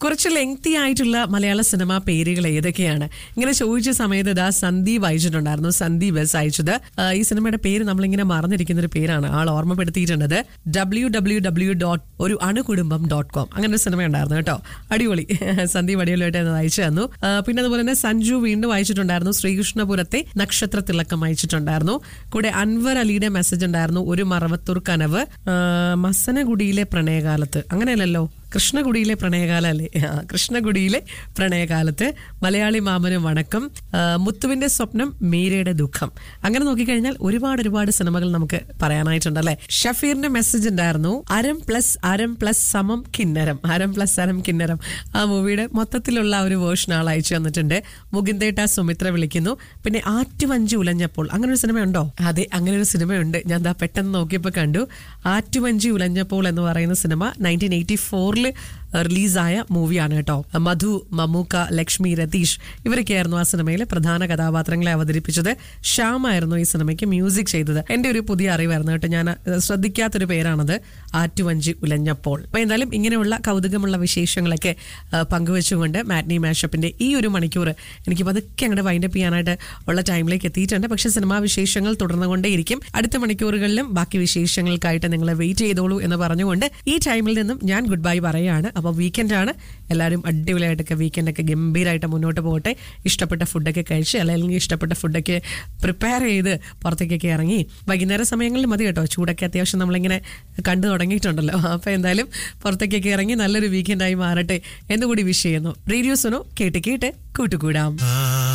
കുറച്ച് ലെങ്തി ആയിട്ടുള്ള മലയാള സിനിമ പേരുകൾ ഏതൊക്കെയാണ് ഇങ്ങനെ ചോദിച്ച സമയത്ത് ഇതാ സന്ദീപ് അയച്ചിട്ടുണ്ടായിരുന്നു സന്ദീപ് എസ് അയച്ചത് ആ, ഈ സിനിമയുടെ പേര് നമ്മളിങ്ങനെ മറന്നിരിക്കുന്ന ഒരു പേരാണ് ആൾ ഓർമ്മപ്പെടുത്തിയിട്ടുള്ളത് ഡബ്ല്യൂ ഡബ്ല്യൂ ഡബ്ല്യൂ ഡോട്ട് ഒരു അണുകുടുംബം ഡോട്ട് കോം അങ്ങനെ ഒരു സിനിമ ഉണ്ടായിരുന്നു കേട്ടോ അടിപൊളി സന്ദീപ് അടിപൊളിയായിട്ട് അത് അയച്ചു തന്നു ആ, പിന്നെ അതുപോലെ തന്നെ സഞ്ജു വീണ്ടും അയച്ചിട്ടുണ്ടായിരുന്നു ശ്രീകൃഷ്ണപുരത്തെ നക്ഷത്ര തിളക്കം അയച്ചിട്ടുണ്ടായിരുന്നു കൂടെ അൻവർ അലിയുടെ മെസ്സേജ് ഉണ്ടായിരുന്നു ഒരു മറവത്തൂർ കനവ് ആ, മസനഗുഡിയിലെ പ്രണയകാലത്ത് അങ്ങനെയല്ലല്ലോ കൃഷ്ണഗുഡിയിലെ പ്രണയകാലം അല്ലേ ആ, കൃഷ്ണഗുഡിയിലെ പ്രണയകാലത്ത് മലയാളി മാമനും വണക്കം ആ, മുത്തുവിന്റെ സ്വപ്നം മീരയുടെ ദുഃഖം അങ്ങനെ നോക്കിക്കഴിഞ്ഞാൽ ഒരുപാട് ഒരുപാട് സിനിമകൾ നമുക്ക് പറയാനായിട്ടുണ്ടല്ലേ ഷഫീറിന്റെ മെസ്സേജ് ഉണ്ടായിരുന്നു അരം പ്ലസ് അരം പ്ലസ് സമം കിന്നരം അരം പ്ലസ് അരം കിന്നരം ആ മൂവിയുടെ മൊത്തത്തിലുള്ള ആ ഒരു വേർഷൻ ആൾ അയച്ചു തന്നിട്ടുണ്ട് മുകിന്തേട്ട സുമിത്ര വിളിക്കുന്നു പിന്നെ ആറ്റുവഞ്ചി ഉലഞ്ഞപ്പോൾ അങ്ങനെ ഒരു സിനിമ ഉണ്ടോ അതെ അങ്ങനെ ഒരു സിനിമയുണ്ട് ഞാൻ ദാ പെട്ടെന്ന് നോക്കിയപ്പോൾ കണ്ടു ആറ്റുവഞ്ചി ഉലഞ്ഞപ്പോൾ എന്ന് പറയുന്ന സിനിമ നയൻറ്റീൻ എയ്റ്റി ഫോറിൽ റിലീസായ മൂവിയാണ് കേട്ടോ മധു മമ്മൂക്ക ലക്ഷ്മി രതീഷ് ഇവരൊക്കെയായിരുന്നു ആ സിനിമയിലെ പ്രധാന കഥാപാത്രങ്ങളെ അവതരിപ്പിച്ചത് ശ്യാമായിരുന്നു ഈ സിനിമയ്ക്ക് മ്യൂസിക് ചെയ്തത് എന്റെ ഒരു പുതിയ അറിവായിരുന്നു കേട്ടോ ഞാൻ അഹ്, ശ്രദ്ധിക്കാത്തൊരു പേരാണത് ആറ്റുവഞ്ചി ഉലഞ്ഞപ്പോൾ അപ്പൊ എന്തായാലും ഇങ്ങനെയുള്ള കൗതുകമുള്ള വിശേഷങ്ങളൊക്കെ ആ, പങ്കുവെച്ചുകൊണ്ട് മാറ്റ്നി മാഷപ്പിന്റെ ഈ ഒരു മണിക്കൂർ എനിക്ക് പതുക്കെ അങ്ങോട്ട് വൈൻഡപ്പ് ചെയ്യാനായിട്ട് ഉള്ള ടൈമിലേക്ക് എത്തിയിട്ടുണ്ട് പക്ഷേ സിനിമാ വിശേഷങ്ങൾ തുടർന്നുകൊണ്ടേയിരിക്കും അടുത്ത മണിക്കൂറുകളിലും ബാക്കി വിശേഷങ്ങൾക്കായിട്ട് നിങ്ങൾ വെയിറ്റ് ചെയ്തോളൂ എന്ന് പറഞ്ഞുകൊണ്ട് ഈ ടൈമിൽ നിന്നും ഞാൻ ഗുഡ് ബൈ പറയാണ് അപ്പോൾ വീക്കെൻഡ് ആണ് എല്ലാവരും അടിപൊളിയായിട്ടൊക്കെ വീക്കെൻഡൊക്കെ ഗംഭീരമായിട്ട് മുന്നോട്ട് പോകട്ടെ ഇഷ്ടപ്പെട്ട ഫുഡൊക്കെ കഴിച്ച് അല്ലെങ്കിൽ ഇഷ്ടപ്പെട്ട ഫുഡൊക്കെ പ്രിപ്പയർ ചെയ്ത് പുറത്തേക്കൊക്കെ ഇറങ്ങി വൈകുന്നേര സമയങ്ങളിൽ മതി കേട്ടോ ചൂടൊക്കെ അത്യാവശ്യം നമ്മളിങ്ങനെ കണ്ടു തുടങ്ങിയിട്ടുണ്ടല്ലോ അപ്പോൾ എന്തായാലും പുറത്തേക്കൊക്കെ ഇറങ്ങി നല്ലൊരു വീക്കെൻഡായി മാറട്ടെ എന്നുകൂടി വിഷ് ചെയ്യുന്നു റേഡിയോസിനോ കേട്ട് കേട്ട് കൂട്ടുകൂടാം ആ